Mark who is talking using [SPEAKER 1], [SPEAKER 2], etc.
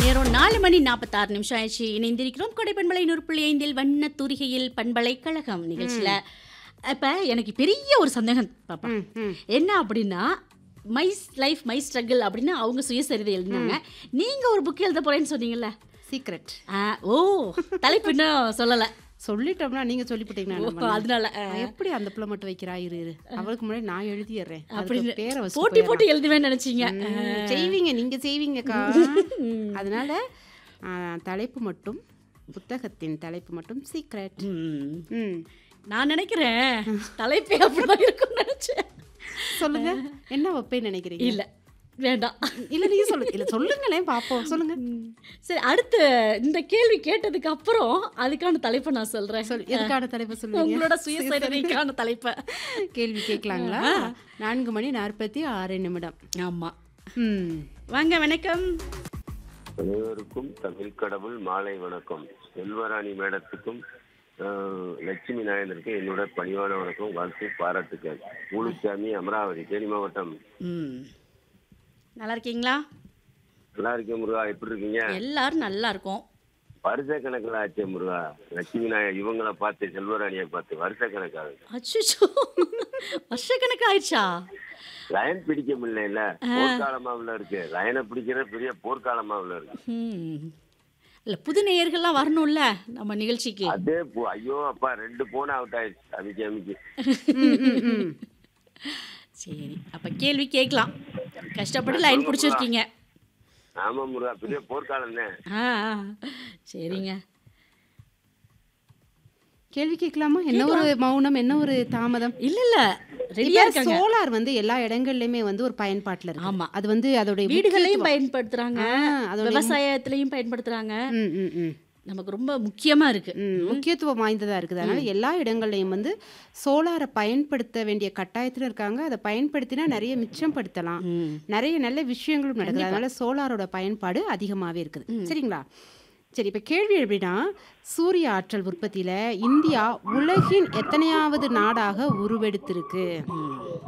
[SPEAKER 1] நேரம் நாலு மணி நாற்பத்தாறு நிமிஷம் ஆயிடுச்சு இணைந்திருக்கிறோம் கொடைப்பண்பலை நூறு புள்ளி ஐந்தில் வண்ண தூரிகையில் பண்பலைக்கழகம் நிகழ்ச்சியில் இப்போ எனக்கு பெரிய ஒரு சந்தேகம் பாப்பா
[SPEAKER 2] ம், ம்.
[SPEAKER 1] என்ன அப்படின்னா மை லைஃப் மை ஸ்ட்ரகிள் அப்படின்னு அவங்க சுயசரிதை எழுதினாங்க நீங்கள் ஒரு புக் எழுத போறேன்னு சொன்னீங்கல்ல
[SPEAKER 2] சீக்ரெட்
[SPEAKER 1] ஆ, ஓ தலைப்பு இன்னும் சொல்லலை
[SPEAKER 2] சொல்லிட்டோம்னா நீங்க சொல்லிவிட்டீங்கன்னா
[SPEAKER 1] ஓ,
[SPEAKER 2] என்ன பண்ண?
[SPEAKER 1] அதனால ஆ,
[SPEAKER 2] நான் எப்படி அந்த பிள்ளை மட்டும் வைக்கிறா இரு இரு அவளுக்கு முன்னாடி நான் எழுதிடுறேன்
[SPEAKER 1] அப்படின்னு
[SPEAKER 2] அதுக்கு பேரை வச்சுட்டு
[SPEAKER 1] போட்டி போட்டு
[SPEAKER 2] போயிடலாம்.
[SPEAKER 1] எழுதுவேன்னு நினைச்சீங்க
[SPEAKER 2] ம், செய்வீங்க நீங்க செய்வீங்கக்கா அதனால ஆ, தலைப்பு மட்டும் புத்தகத்தின் தலைப்பு மட்டும் சீக்ரெட்
[SPEAKER 1] ம்.
[SPEAKER 2] ம்
[SPEAKER 1] நான் நினைக்கிறேன் தலைப்பே அப்படிதான் இருக்கும்னு நினைச்சேன்
[SPEAKER 2] சொல்லுங்க என்ன வைப்பேன்னு நினைக்கிறீங்க
[SPEAKER 1] இல்ல வேண்டாம்
[SPEAKER 2] இல்ல நீங்க சொல்லுங்க இல்ல சொல்லுங்களேன் பாப்போம் சொல்லுங்க
[SPEAKER 1] சரி அடுத்து இந்த கேள்வி கேட்டதுக்கு அப்புறம் அதுக்கான தலைப்பை நான் சொல்றேன்
[SPEAKER 2] சொல் எதுக்கான தலைப்பு சொல்லுங்க
[SPEAKER 1] உங்களோட சுயசரிதைக்கான தலைப்பை
[SPEAKER 2] கேள்வி கேட்கலாங்களா நான்கு மணி நாற்பத்தி ஆறு நிமிடம்
[SPEAKER 1] ஆமா
[SPEAKER 2] ம்
[SPEAKER 1] வாங்க வணக்கம்
[SPEAKER 3] அனைவருக்கும் தமிழ் கடவுள் மாலை வணக்கம் செல்வராணி மேடத்துக்கும் ஆஹ், லட்சுமி நாயந்தருக்கும் என்னோட பணிவான வணக்கம் வாழ்த்து பாராட்டுக்கள் பூலுச்சாமி அமராவதி தேனி மாவட்டம்
[SPEAKER 1] ம் நல்லா இருக்கீங்களா
[SPEAKER 3] நல்லா இருக்கேன் முருகா எப்படி இருக்கீங்க
[SPEAKER 1] எல்லாரும் நல்லா இருக்கோம்
[SPEAKER 3] வருஷ கணக்கில் ஆச்சே முருகா லட்சுமி நாயர் இவங்கள பார்த்து செல்வராணியை பார்த்து வருஷ கணக்காகுது
[SPEAKER 1] அச்சுச்சோ வருஷக்கணக்கு ஆயிடுச்சா
[SPEAKER 3] லயன் பிடிக்க முடியல போர்க்காலமாவில் இருக்கு லயனை பிடிக்கிற பெரிய போர்க்காலமாவில் இருக்கு
[SPEAKER 1] ம் இல்ல புது நேயர்கள்லாம் வரணும்ல நம்ம நிகழ்ச்சிக்கு
[SPEAKER 3] அதே போ- ஐயோ அப்பா ரெண்டு போன் அவுட் ஆயிடுச்சு அமைக்கி அமைக்கி
[SPEAKER 2] ம், ம், ம்.
[SPEAKER 1] சரி அப்ப கேள்வி கேட்கலாம் கஷ்டப்பட்டு லைன் பிடிச்சிருக்கீங்க
[SPEAKER 3] ஆமா முருகா பெரிய போர்க்காலம் தான்
[SPEAKER 1] ஆ ஆ. சரிங்க
[SPEAKER 2] கேள்வி கேட்கலாமா என்ன ஒரு மௌனம் என்ன ஒரு தாமதம்
[SPEAKER 1] இல்ல இல்ல ரெடியா
[SPEAKER 2] இப்ப
[SPEAKER 1] இருக்காங்க
[SPEAKER 2] சோலார் வந்து எல்லா இடங்கள்லயுமே வந்து ஒரு பயன்பாட்டுல இருக்கு
[SPEAKER 1] ஆமா.
[SPEAKER 2] அது வந்து அதோட
[SPEAKER 1] வீடுகளையும் பயன்படுத்துறாங்க
[SPEAKER 2] ஆ, அதோட
[SPEAKER 1] விவசாயத்திலையும் பயன்படுத்துறாங்க
[SPEAKER 2] ம், ம், ம்.
[SPEAKER 1] நமக்கு ரொம்ப முக்கியமா இருக்கு
[SPEAKER 2] ம், முக்கியத்துவம் வாய்ந்ததா இருக்குது அதனால எல்லா இடங்கள்லையும் வந்து சோலாரை பயன்படுத்த வேண்டிய கட்டாயத்துல இருக்காங்க அதை பயன்படுத்தினா நிறைய மிச்சப்படுத்தலாம்
[SPEAKER 1] ம்.
[SPEAKER 2] நிறைய நல்ல விஷயங்களும் நடக்குது அதனால சோலாரோட பயன்பாடு அதிகமாகவே இருக்குது சரிங்களா சரி இப்போ கேள்வி எப்படின்னா சூரிய ஆற்றல் உற்பத்தியில் இந்தியா உலகின் எத்தனையாவது நாடாக உருவெடுத்திருக்கு